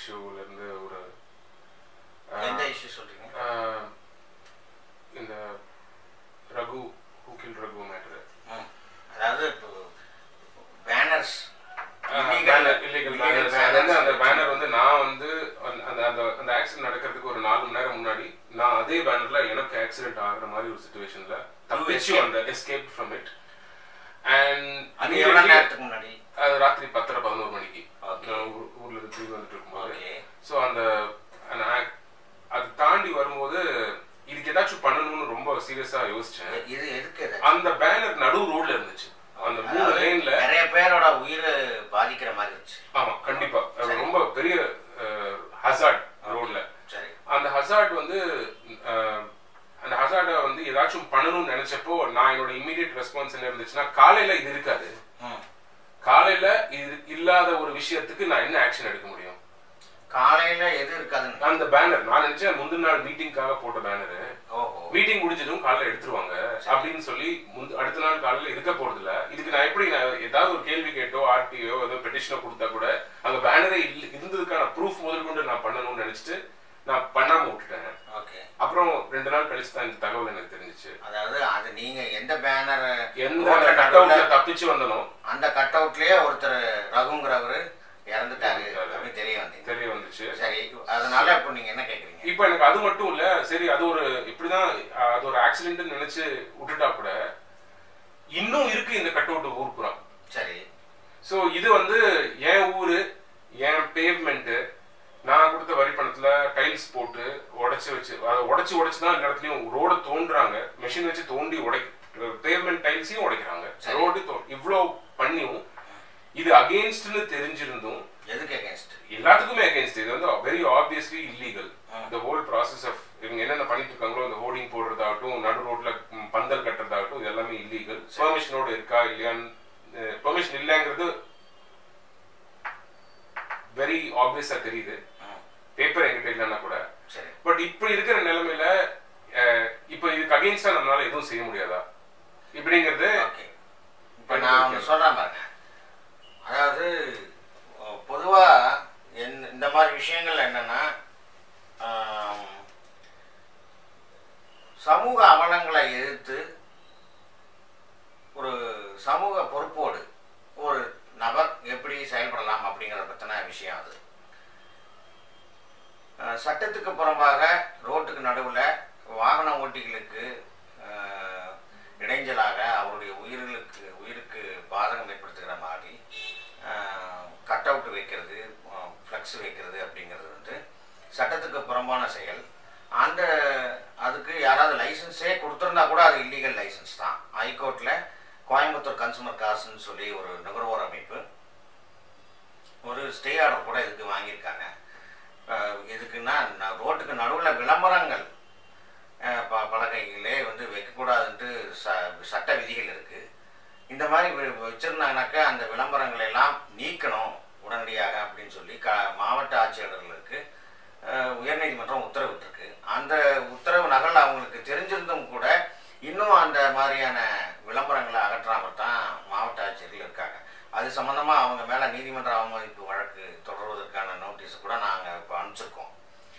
இஷ்யூல இருந்து ஒரு எந்த இஷ்யூ சொல்றீங்க ஆஹ், இந்த ரகு ஹூக்கில் ரகு மேட்ரு ம். அதாவது இப்போ பேனர்ஸ் இல்லீகல் பேனர் அது வந்து அந்த பேனர் வந்து நான் வந்து அந்த- அந்த அந்த அந்த ஆக்சிடென்ட் நடக்கிறதுக்கு ஒரு நாலு மணி நேரம் முன்னாடி நான் அதே பேனர்ல எனக்கு ஆக்சிடென்ட் ஆகுற மாதிரி ஒரு சுச்சுவேஷன்ல தப்பிச்சு escaped. அந்த எஸ்கேப் ஃப்ரம் இட் அண்ட் அது எவ்வளவு நேரத்துக்கு முன்னாடி அது ராத்திரி பத்தரை பதினோரு மணிக்கு Okay. நான் ஊ- ஊர்ல இருந்து திரும்பி வந்துட்டு இருக்கும்போது ஓகே ஸோ அந்த அந்த act- அது தாண்டி வரும்போது இதுக்கு ஏதாச்சும் பண்ணணும்னு ரொம்ப சீரியஸா யோசிச்சேன் இது எதுக்கு இது அந்த பேனர் நடு ரோட்ல இருந்துச்சு அந்த மூணு அதாவது லேன்ல நிறைய பேரோட உயிர் பாதிக்கிற மாதிரி இருந்துச்சு ஆமா கண்டிப்பா அது ரொம்ப பெரிய ஹசார்ட் ரோட்ல சரி அந்த ஹசார்ட் வந்து அஹ், அந்த ஹசார்டை வந்து ஏதாச்சும் பண்ணணும்னு நினைச்சப்போ நான் என்னோட இமீடியட் ரெஸ்பான்ஸ் என்ன இருந்துச்சுன்னா காலையில இது இருக்காது ம். காலையில இது இல்லாத ஒரு விஷயத்துக்கு நான் என்ன ஆக்ஷன் எடுக்க முடியும் காலையில எது இருக்காதுன்னு அந்த பேனர் நான் நினைச்சேன் முந்தின நாள் மீட்டிங்காக போட்ட பேனரு ஓஹோ மீட்டிங் முடிஞ்சதும் காலைல எடுத்துருவாங்க அப்படின்னு சொல்லி முந்த- அடுத்த நாள் காலையில இருக்க போறது இல்ல இதுக்கு நான் எப்படி நான் ஏதாவது ஒரு கேள்வி கேட்டோ ஆர்டிஓ ஏதோ பெட்டிஷனோ கொடுத்தா கூட அங்க பேனரே இல்ல இருந்ததுக்கான ப்ரூஃப் முதல் கொண்டு நான் பண்ணணும்னு நினைச்சிட்டு நான் பண்ணாம விட்டுட்டேன் ஓகே அப்புறம் ரெண்டு நாள் கழிச்சு தான் இந்த தகவல் எனக்கு தெரிஞ்சுச்சு அதாவது அது நீங்க எந்த பேனர் எந்த கட் அவுட்ல தப்பிச்சு வந்தனோ அந்த கட் அவுட்லயே ஒருத்தர் ரகுங்கிறவரு இறந்துட்டாரு இறந்துட்டாரு. அப்படின்னு தெரிய வந்தீங்க தெரிய வந்துச்சு சரி அதனால இப்போ நீங்க என்ன கேக்குறீங்க இப்போ எனக்கு அது மட்டும் இல்ல சரி அது ஒரு இப்படிதான் அஹ், அது ஒரு ஆக்சிடென்ட் நினைச்சு விட்டுட்டா கூட இன்னும் இருக்கு இந்த கட் அவுட் ஊர் புறம் சரி ஸோ இது வந்து என் ஊரு என் பேவ்மெண்ட்டு நான் கொடுத்த வரி பணத்துல டைல்ஸ் போட்டு உடைச்சு வச்சு அதை உடைச்சு உடைச்சு தான் எல்லா இடத்துலயும் ரோட தோண்டுறாங்க மெஷின் வச்சு தோண்டி உடை பேவ்மெண்ட் டைல்ஸையும் உடைக்கிறாங்க சரி. ரோடு இவ்வளோ பண்ணியும் இது அகெயின்ஸ்ட்னு தெரிஞ்சிருந்தும் எதுக்கு அகேன்ஸ்ட் எல்லாத்துக்குமே அகேன்ஸ்ட் இது வந்து வெரி ஆப்வியஸ்லி இல்லீகல் ஆ. இந்த ஹோல் ப்ராசஸ் ஆஃப் இவங்க என்னென்ன பண்ணிட்டு இருக்காங்களோ இந்த ஹோர்டிங் போடுறதாகட்டும் நடு ரோட்ல ம், பந்தல் கட்டுறதாகட்டும் இது எல்லாமே இல்லீகல் பெர்மிஷனோட இருக்கா இல்லையான்னு பெர்மிஷன் இல்லைங்கிறது வெரி ஆப்வியஸா தெரியுது பேப்பர் என்கிட்ட இல்லைன்னா கூட சரி பட் இப்போ இருக்கிற நிலைமையில அஹ், இப்போ இதுக்கு அகெயின்ஸ்டா நம்மளால எதுவும் செய்ய முடியாதா இப்படிங்கிறது ஓகே இப்போ நான் ஒன்று சொல்கிறேன் பாருங்க அதாவது பொதுவாக என் இந்த மாதிரி விஷயங்கள் என்னன்னா ஆம், சமூக அவலங்களை எதிர்த்து ஒரு சமூக பொறுப்போடு ஒரு நபர் எப்படி செயல்படலாம் அப்படிங்கிறத பற்றின விஷயம் அது அஹ், சட்டத்துக்கு புறம்பாக ரோட்டுக்கு நடுவில் வாகன ஓட்டிகளுக்கு அஹ், இடைஞ்சலாக அவருடைய உயிர்களுக்கு உயிருக்கு பாதகம் ஏற்படுத்துகிற மாதிரி கட் அவுட் வைக்கிறது ஃப்ளக்ஸ் வைக்கிறது அப்படிங்கிறது வந்து சட்டத்துக்கு புறம்பான செயல் அந்த அதுக்கு யாராவது லைசன்ஸே கொடுத்துருந்தா கூட அது இல்லீகல் லைசன்ஸ் தான் ஹைகோர்ட்டில் கோயம்புத்தூர் கன்சூமர் காசுன்னு சொல்லி ஒரு நுகர்வோர் அமைப்பு ஒரு ஸ்டே ஆர்டர் கூட இதுக்கு வாங்கியிருக்காங்க அஹ் எதுக்குன்னா ந- ரோட்டுக்கு நடுவில் விளம்பரங்கள் அஹ் ப பலகைகளே வந்து வைக்கக்கூடாதுன்ட்டு ச சட்ட விதிகள் இருக்குது இந்த மாதிரி வி- வச்சிருந்தாங்கனாக்கா அந்த விளம்பரங்களை எல்லாம் நீக்கணும் உடனடியாக அப்படின்னு சொல்லி க மாவட்ட ஆட்சியாளர்களுக்கு அஹ், உயர்நீதிமன்றம் உத்தரவிட்டிருக்கு அந்த உத்தரவு நகல் அவங்களுக்கு தெரிஞ்சிருந்தும் கூட இன்னும் அந்த மாதிரியான விளம்பரங்களை அகற்றாமல் தான் மாவட்ட ஆட்சியர்கள் இருக்காங்க அது சம்மந்தமாக அவங்க மேலே நீதிமன்ற அவமதிப்பு வழக்கு தொடர்வதற்கான நோட்டீஸ் கூட நாங்கள் இப்போ அனுப்பிச்சிருக்கோம்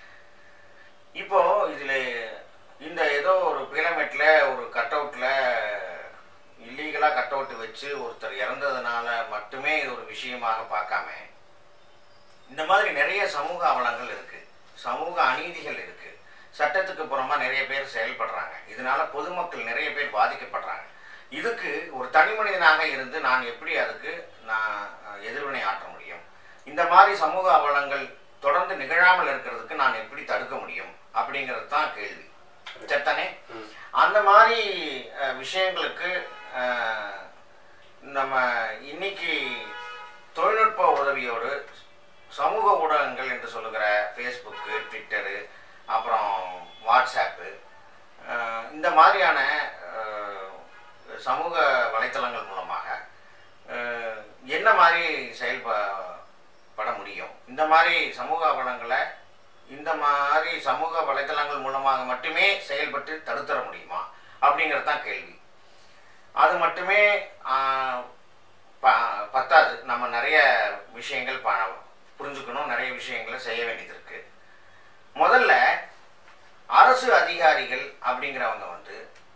இப்போ இதில் இந்த ஏதோ ஒரு பீலமேட்டில் ஒரு கட் அவுட்டில் இல்லீகலாக கட் அவுட் வச்சு ஒருத்தர் இறந்ததுனால மட்டுமே இது ஒரு விஷயமாக பார்க்காம இந்த மாதிரி நிறைய சமூக அவலங்கள் இருக்கு சமூக அநீதிகள் இருக்கு சட்டத்துக்கு புறமா நிறைய பேர் செயல்படுறாங்க இதனால பொதுமக்கள் நிறைய பேர் பாதிக்கப்படுறாங்க இதுக்கு ஒரு தனி மனிதனாக இருந்து நான் எப்படி அதுக்கு நான் அஹ், எதிர்வினை ஆற்ற முடியும் இந்த மாதிரி சமூக அவலங்கள் தொடர்ந்து நிகழாமல் இருக்கிறதுக்கு நான் எப்படி தடுக்க முடியும் அப்படிங்கிறது தான் கேள்வி சரிதானே அந்த மாதிரி அஹ், விஷயங்களுக்கு அஹ், நம்ம இன்னைக்கு தொழில்நுட்ப உதவியோடு சமூக ஊடகங்கள் என்று சொல்லுகிற ஃபேஸ்புக்கு ட்விட்டரு அப்புறம் வாட்ஸ்அப்பு அஹ், இந்த மாதிரியான அஹ், சமூக வலைத்தளங்கள் மூலமாக அஹ், என்ன மாதிரி செயல்பட முடியும் இந்த மாதிரி சமூக வளங்களை இந்த மாதிரி சமூக வலைத்தளங்கள் மூலமாக மட்டுமே செயல்பட்டு தடுத்தர முடியுமா அப்படிங்கிறது தான் கேள்வி அது மட்டுமே ஆஹ், ப- பத்தாது நம்ம நிறைய விஷயங்கள் ப புரிஞ்சுக்கணும் நிறைய விஷயங்களை செய்ய வேண்டியது இருக்கு முதல்ல அரசு அதிகாரிகள் அப்படிங்கிறவங்க வந்து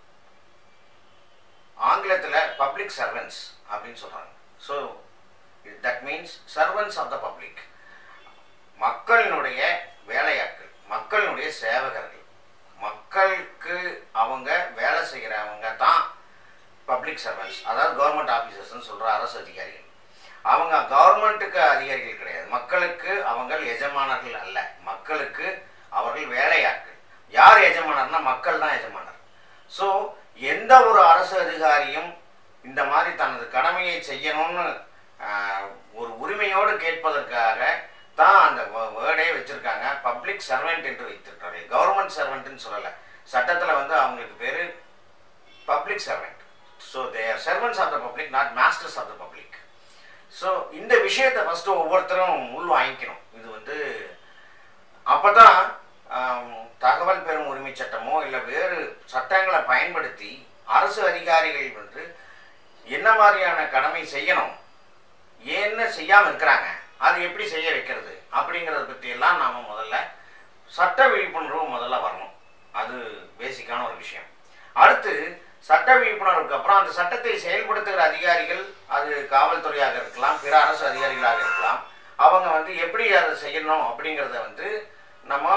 ஆங்கிலத்தில் பப்ளிக் சர்வன்ஸ் அப்படின்னு சொல்கிறாங்க so that means servants of the public மக்களினுடைய வேலையாட்கள் மக்களினுடைய சேவகர்கள் மக்களுக்கு அவங்க வேலை செய்கிறவங்க தான் பப்ளிக் சர்வன்ஸ் அதாவது கவர்மெண்ட் ஆஃபீஸர்ஸ்னு சொல்கிற அரசு அதிகாரிகள் அவங்க கவர்மெண்ட்டுக்கு அதிகாரிகள் கிடையாது மக்களுக்கு அவங்க எஜமானர்கள் அல்ல மக்களுக்கு அவர்கள் வேலையாட்கள் யார் எஜமானர்னா மக்கள் தான் எஜமானர் ஸோ எந்த ஒரு அரசு அதிகாரியும் இந்த மாதிரி தனது கடமையை செய்யணும்னு ஆஹ், ஒரு உரிமையோடு கேட்பதற்காக தான் அந்த வேர்டே வச்சிருக்காங்க பப்ளிக் சர்வெண்ட் என்று வைத்திருக்கிறார்கள் கவர்மெண்ட் சர்வெண்ட்னு சொல்லலை சட்டத்தில் வந்து அவங்களுக்கு பேர் public servant so they are servants of the public not masters of the public so இந்த விஷயத்தை ஃபஸ்ட்டு ஒவ்வொருத்தரும் உள் வாங்கிக்கணும் இது வந்து அப்போ தான் தகவல் பெறும் உரிமை சட்டமோ இல்லை வேறு சட்டங்களை பயன்படுத்தி அரசு அதிகாரிகள் வந்து என்ன மாதிரியான கடமை செய்யணும் என்ன செய்யாமல் இருக்கிறாங்க அது எப்படி செய்ய வைக்கிறது அப்படிங்கிறத பற்றி எல்லாம் நாம் முதல்ல சட்ட விழிப்புணர்வு முதல்ல வரணும் அது பேசிக்கான ஒரு விஷயம் அடுத்து சட்ட விழிப்புணர்வுக்கு அப்புறம் அந்த சட்டத்தை செயல்படுத்துகிற அதிகாரிகள் அது காவல்துறையாக இருக்கலாம் பிற அரசு அதிகாரிகளாக இருக்கலாம் அவங்க வந்து எப்படி அதை செய்யணும் அப்படிங்கிறத வந்து நம்ம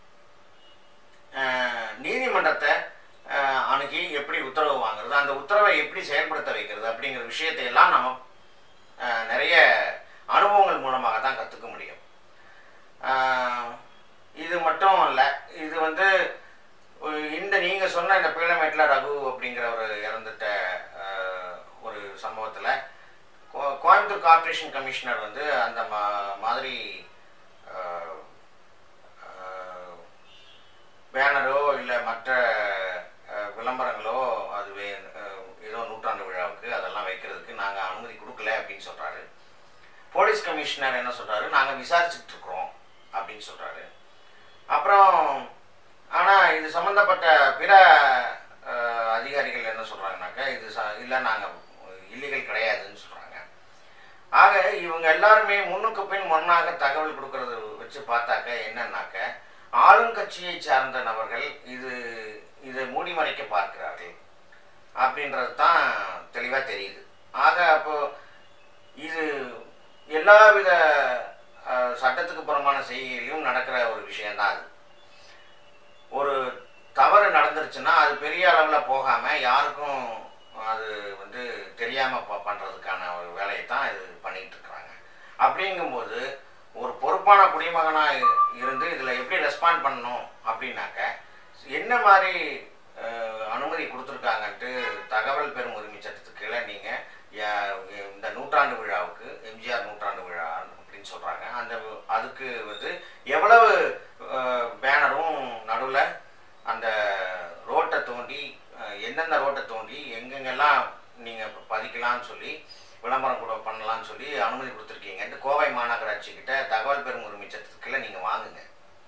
அஹ், நீதிமன்றத்தை அஹ், அணுகி எப்படி உத்தரவு வாங்குறது அந்த உத்தரவை எப்படி செயல்படுத்த வைக்கிறது அப்படிங்கிற விஷயத்தை எல்லாம் நம்ம அஹ், நிறைய அனுபவங்கள் மூலமாக தான் கற்றுக்க முடியும் அஹ், இது மட்டும் இல்லை இது வந்து ஒரு- இந்த நீங்கள் சொன்ன இந்த பீளமேட்டில் ரகு அப்படிங்கிற ஒரு இறந்துட்ட அஹ், ஒரு சம்பவத்தில் கோயம்புத்தூர் கார்ப்பரேஷன் கமிஷனர் வந்து அந்த மா மாதிரி அஹ், அஹ், பேனரோ இல்லை மற்ற அஹ், விளம்பரங்களோ அது வே அஹ், ஏதோ நூற்றாண்டு விழாவுக்கு அதெல்லாம் வைக்கிறதுக்கு நாங்கள் அனுமதி கொடுக்கல அப்படின்னு சொல்கிறாரு போலீஸ் கமிஷனர் என்ன சொல்கிறாரு நாங்கள் விசாரிச்சுட்டு இருக்கிறோம் அப்படின்னு சொல்கிறாரு அப்புறம் ஆனால் இது சம்மந்தப்பட்ட பிற அஹ், அதிகாரிகள் என்ன சொல்கிறாங்கனாக்கா இது ச இல்லை நாங்கள் இல்லீகல் கிடையாதுன்னு சொல்கிறாங்க ஆக இவங்க எல்லாருமே முன்னுக்கு பின் முன்னாக தகவல் கொடுக்கறது வச்சு பார்த்தாக்க என்னன்னாக்க ஆளுங்கட்சியை சார்ந்த நபர்கள் இது இதை மூடி மறைக்க பார்க்கிறார்கள் அப்படின்றது தான் தெளிவாக தெரியுது ஆக அப்போ இது எல்லாவித அஹ், சட்டத்துக்கு புறமான செய்கையிலும் நடக்கிற ஒரு விஷயம்தான் அது ஒரு தவறு நடந்துருச்சுன்னா அது பெரிய அளவில் போகாமல் யாருக்கும் அது வந்து தெரியாமல் ப பண்ணுறதுக்கான ஒரு வேலையை தான் இது பண்ணிகிட்டு இருக்கிறாங்க அப்படிங்கும்போது ஒரு பொறுப்பான குடிமகனாக இருந்து இதில் எப்படி ரெஸ்பாண்ட் பண்ணணும் அப்படின்னாக்க என்ன மாதிரி அஹ், அனுமதி கொடுத்துருக்காங்கன்ட்டு தகவல் பெறும் உரிமை சட்டத்துக்கு கீழே நீங்கள் இந்த நூற்றாண்டு விழாவுக்கு எம்ஜிஆர் நூற்றாண்டு விழா அப்படின்னு சொல்கிறாங்க அந்த அதுக்கு வந்து எவ்வளவு அஹ், பேனரும் நடுவில் அந்த ரோட்டை தோண்டி அஹ், எந்தெந்த ரோட்டை தோண்டி எங்கெங்கெல்லாம் நீங்கள் பதிக்கலாம்னு சொல்லி விளம்பரம் கூட பண்ணலாம்னு சொல்லி அனுமதி கொடுத்துருக்கீங்கன்ட்டு கோவை மாநகராட்சி கிட்ட தகவல் பெறும் உரிமை சட்டத்துக்குள்ள நீங்கள் வாங்குங்க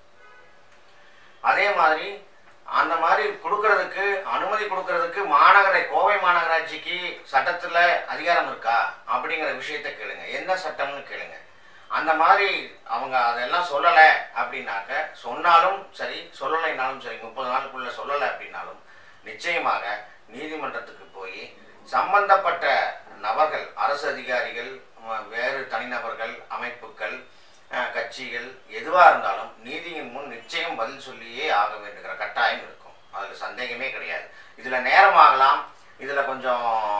அதே மாதிரி அந்த மாதிரி கொடுக்கறதுக்கு அனுமதி கொடுக்கறதுக்கு மாநகர கோவை மாநகராட்சிக்கு சட்டத்தில் அதிகாரம் இருக்கா அப்படிங்கிற விஷயத்தை கேளுங்க என்ன சட்டம்னு கேளுங்க அந்த மாதிரி அவங்க அதெல்லாம் சொல்லலை அப்படின்னாக்க சொன்னாலும் சரி சொல்லலைனாலும் சரி முப்பது நாளுக்குள்ள சொல்லலை அப்படின்னாலும் நிச்சயமாக நீதிமன்றத்துக்கு போய் சம்பந்தப்பட்ட நபர்கள் அரசு அதிகாரிகள் ம- வேறு தனிநபர்கள் அமைப்புகள் அஹ், கட்சிகள் எதுவாக இருந்தாலும் நீதியின் முன் நிச்சயம் பதில் சொல்லியே ஆக வேண்டுகிற கட்டாயம் இருக்கும் அதில் சந்தேகமே கிடையாது இதில் நேரமாகலாம் இதில் கொஞ்சம்